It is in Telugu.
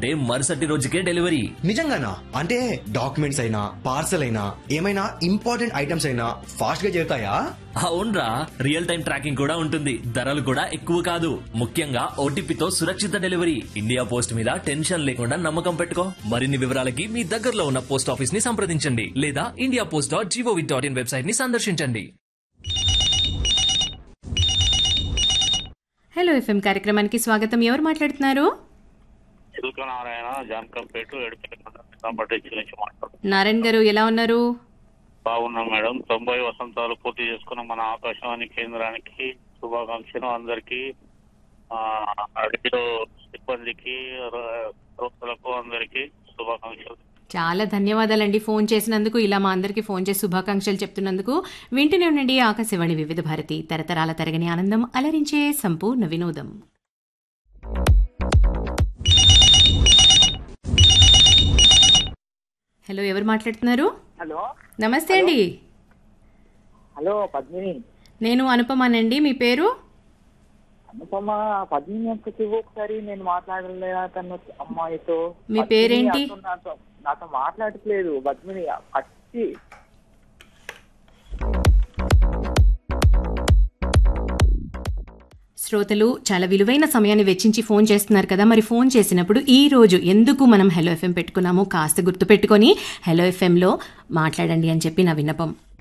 అంటే మరుసటి రోజుకే డెలివరీ నిజంగానా అంటే డాక్యుమెంట్స్ అయినా పార్సల్ అయినా ఏమైనా ఇంపార్టెంట్ ఐటమ్స్ అయినా ఫాస్ట్ గా చేరుతాయా అవునరా రియల్ టైం ట్రాకింగ్ కూడా ఉంటుంది ధరలు కూడా ఎక్కువ కాదు ముఖ్యంగా ఓటీపీతో సురక్షిత డెలివరీ ఇండియా పోస్ట్ మీద టెన్షన్ లేకుండా నమ్మకం పెట్టుకో మరిన్ని వివరాలకి మీ దగ్గరలో ఉన్న పోస్ట్ ఆఫీస్ ని సంప్రదించండి లేదా India post dot G O V dot in website ని సందర్శించండి హలో ఎఫ్ఎం కార్యక్రమానికి స్వాగతం ఎవరు మాట్లాడుతున్నారు చిలుక నారాయణ జాన్కంపేట ఎడిపెట్టిన పట్టించి నుంచి మాట్లాడుతున్నాం నారాయణ గారు ఎలా ఉన్నారు బాగున్నాం మేడం తొంభై వసంతాలు పూర్తి చేసుకున్న మన ఆకాశవాణి కేంద్రానికి శుభాకాంక్షలు అందరికీ ఆ, రేడియో సిబ్బందికి ర- శ్రోతలకు అందరికీ శుభాకాంక్షలు చాలా ధన్యవాదాలండి ఫోన్ చేసినందుకు ఇలా మా అందరికీ ఫోన్ చేసి శుభాకాంక్షలు చెప్తున్నందుకు వింటూనే ఉండండి ఆకాశవాణి వివిధ భారతి తరతరాల తరగని ఆనందం అలరించే సంపూర్ణ వినోదం హలో ఎవరు మాట్లాడుతున్నారు హలో నమస్తే అండి హలో పద్మిని నేను అనుపమానండి మీ పేరు అనుపమ పద్మిని యొక్క చెవు ఒకసారి నేను మాట్లాడలేదా తను అమ్మాయితో మీ పద్మిని పేరేంటి? అసలు నాతో నాతో మాట్లాడట్లేదు పద్మిని పచ్చి శ్రోతలు చాలా విలువైన సమయాన్ని వెచ్చించి ఫోన్ చేస్తున్నారు కదా మరి ఫోన్ చేసినప్పుడు ఈ రోజు ఎందుకు మనం హలో ఎఫ్ఎం పెట్టుకున్నామో కాస్త గుర్తుపెట్టుకొని హలో ఎఫ్ఎంలో మాట్లాడండి అని చెప్పి నా విన్నపం